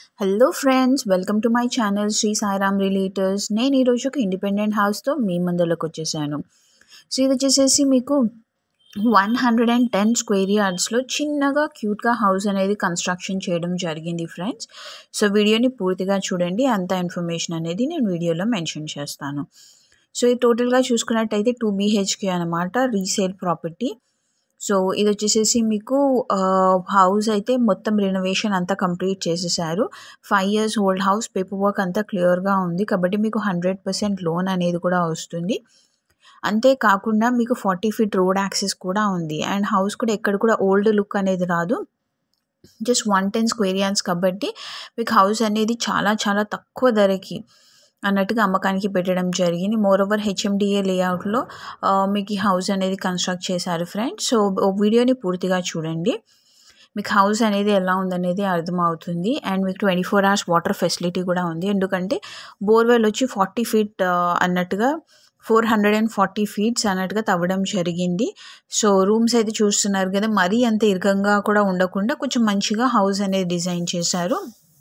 Hello friends welcome to my channel Sri Sairam realtors నేను ఈరోజు ఒక ఇండిపెండెంట్ హౌస్తో మీ ముందులోకి వచ్చేసాను సో ఇది వచ్చేసేసి మీకు one hundred and ten square యార్డ్స్లో చిన్నగా క్యూట్గా హౌస్ అనేది కన్స్ట్రక్షన్ చేయడం జరిగింది ఫ్రెండ్స్ సో వీడియోని పూర్తిగా చూడండి అంత ఇన్ఫర్మేషన్ అనేది నేను వీడియోలో మెన్షన్ చేస్తాను సో ఈ టోటల్గా చూసుకున్నట్టయితే టూ బీహెచ్కే అనమాట రీసేల్ ప్రాపర్టీ సో ఇది వచ్చేసేసి మీకు హౌస్ అయితే మొత్తం రెనోవేషన్ అంతా కంప్లీట్ చేసేసారు five years old house paper work అంతా క్లియర్గా ఉంది కాబట్టి మీకు హండ్రెడ్ పర్సెంట్ లోన్ అనేది కూడా వస్తుంది అంతేకాకుండా మీకు ఫార్టీ ఫీట్ రోడ్ యాక్సెస్ కూడా ఉంది అండ్ హౌస్ కూడా ఎక్కడ కూడా ఓల్డ్ లుక్ అనేది రాదు just one ten square yards కాబట్టి మీకు హౌస్ అనేది చాలా చాలా తక్కువ ధరకి అన్నట్టుగా అమ్మకానికి పెట్టడం జరిగింది మోర్ ఓవర్ హెచ్ఎండిఏ లేఅవుట్లో మీకు ఈ హౌస్ అనేది కన్స్ట్రక్ట్ చేశారు ఫ్రెండ్స్ సో వీడియోని పూర్తిగా చూడండి మీకు హౌస్ అనేది ఎలా ఉందనేది అర్థమవుతుంది అండ్ మీకు twenty four hours water facility కూడా ఉంది ఎందుకంటే బోర్వెల్ వచ్చి ఫార్టీ ఫీట్ అన్నట్టుగా four hundred and forty feets అన్నట్టుగా తవ్వడం జరిగింది సో రూమ్స్ అయితే చూస్తున్నారు కదా మరీ అంత ఇరుకంగా కూడా ఉండకుండా కొంచెం మంచిగా హౌస్ అనేది డిజైన్ చేశారు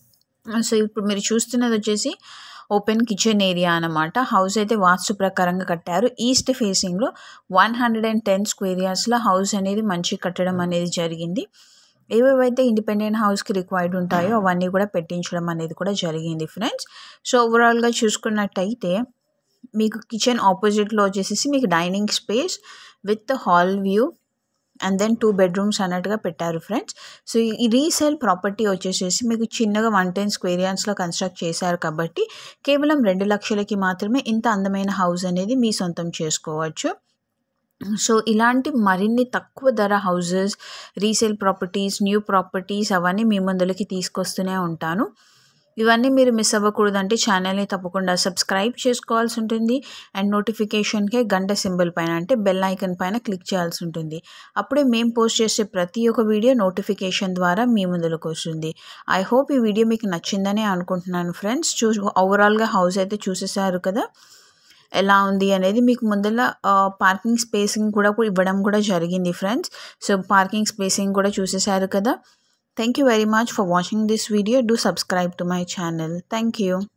సో ఇప్పుడు మీరు చూస్తున్నది వచ్చేసి ఓపెన్ కిచెన్ ఏరియా అనమాట హౌస్ అయితే వాస్తు ప్రకారంగా కట్టారు ఈస్ట్ ఫేసింగ్లో one hundred and ten square ఇయర్స్లో హౌస్ అనేది మంచి కట్టడం అనేది జరిగింది ఏవేవైతే ఇండిపెండెంట్ హౌస్కి రిక్వైర్డ్ ఉంటాయో అవన్నీ కూడా పెట్టించడం అనేది కూడా జరిగింది ఫ్రెండ్స్ సో ఓవరాల్గా చూసుకున్నట్టయితే మీకు కిచెన్ ఆపోజిట్లో వచ్చేసి మీకు dining space with hall view and then two bedrooms అన్నట్టుగా పెట్టారు ఫ్రెండ్స్ సో ఈ రీసేల్ ప్రాపర్టీ వచ్చేసేసి మీకు చిన్నగా వన్ టెన్ స్క్వేర్ యార్డ్స్లో కన్స్ట్రక్ట్ చేశారు కాబట్టి కేవలం రెండు లక్షలకి మాత్రమే ఇంత అందమైన హౌస్ అనేది మీ సొంతం చేసుకోవచ్చు సో ఇలాంటి మరిన్ని తక్కువ ధర houses resale properties new properties అవన్నీ మీ ముందులకి తీసుకొస్తూనే ఉంటాను ఇవన్నీ మీరు మిస్ అవ్వకూడదంటే ఛానల్ని తప్పకుండా సబ్స్క్రైబ్ చేసుకోవాల్సి ఉంటుంది అండ్ నోటిఫికేషన్కే గంట సింబల్ పైన అంటే బెల్ ఐకన్ పైన క్లిక్ చేయాల్సి ఉంటుంది అప్పుడే మేము పోస్ట్ చేసే ప్రతి ఒక్క వీడియో నోటిఫికేషన్ ద్వారా మీ ముందులకు వస్తుంది ఐ హోప్ ఈ వీడియో మీకు నచ్చిందని అనుకుంటున్నాను ఫ్రెండ్స్ చూ ఓవరాల్గా హౌస్ అయితే చూసేసారు కదా ఎలా ఉంది అనేది మీకు ముందర పార్కింగ్ స్పేసింగ్ కూడా ఇవ్వడం కూడా జరిగింది ఫ్రెండ్స్ సో పార్కింగ్ స్పేసింగ్ కూడా చూసేసారు కదా Thank you very much for watching this video. Do subscribe to my channel. Thank you.